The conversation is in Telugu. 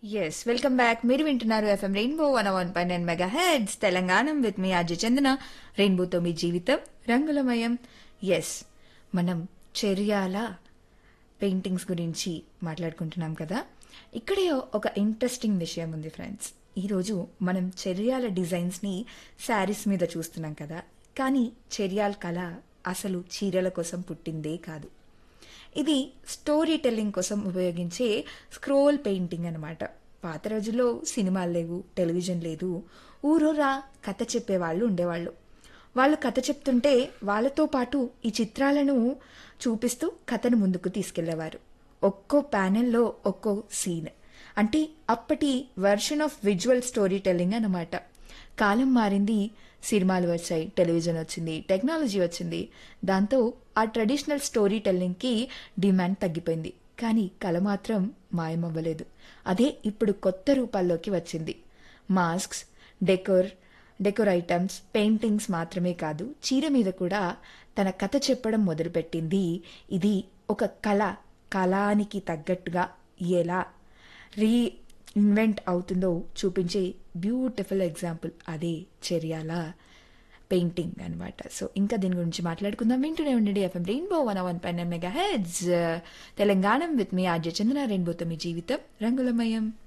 ఎస్ వెల్కమ్ బ్యాక్ మీరు వింటున్నారు ఎఫ్ఎం రెయిన్బో వన్ వన్ పై nine mega heads Telangana with మీ అజయ్ చందన రెయిన్బోతో మీ జీవితం రంగులమయం ఎస్ మనం చెర్యాల పెయింటింగ్స్ గురించి మాట్లాడుకుంటున్నాం కదా ఇక్కడే ఒక ఇంట్రెస్టింగ్ విషయం ఉంది ఫ్రెండ్స్ ఈరోజు మనం చెర్యాల డిజైన్స్ని శారీస్ మీద చూస్తున్నాం కదా కానీ చెర్యాల కళ అసలు చీరల కోసం పుట్టిందే కాదు ఇది స్టోరీ టెల్లింగ్ కోసం ఉపయోగించే స్క్రోల్ పెయింటింగ్ అనమాట పాత రోజుల్లో సినిమాలు లేవు టెలివిజన్ లేదు ఊరూరా కథ చెప్పేవాళ్ళు ఉండేవాళ్ళు వాళ్ళు కథ చెప్తుంటే వాళ్ళతో పాటు ఈ చిత్రాలను చూపిస్తూ కథను ముందుకు తీసుకెళ్లేవారు ఒక్కో ప్యానెల్లో ఒక్కో సీన్ అంటే అప్పటి version of visual story telling అన్నమాట కాలం మారింది సినిమాలు వచ్చాయి టెలివిజన్ వచ్చింది టెక్నాలజీ వచ్చింది దాంతో ఆ ట్రెడిషనల్ స్టోరీ టెల్లింగ్కి డిమాండ్ తగ్గిపోయింది కానీ కళ మాత్రం మాయమవ్వలేదు అదే ఇప్పుడు కొత్త రూపాల్లోకి వచ్చింది masks decor decor items paintings మాత్రమే కాదు చీర మీద కూడా తన కథ చెప్పడం మొదలుపెట్టింది ఇది ఒక కళ కళానికి తగ్గట్టుగా ఎలా రీ ఇన్వెంట్ అవుతుందో చూపించే బ్యూటిఫుల్ ఎగ్జాంపుల్ అదే చర్యాల పెయింటింగ్ అనమాట సో ఇంకా దీని గురించి మాట్లాడుకుందాం వింటూనే ఉండండి ఎఫ్ఎం రెయిన్బో వన్ వన్ పైన మెగా హెడ్స్ తెలంగాణ విత్ మీ ఆర్జ చందన రెయిన్బోతో మీ జీవితం రంగులమయం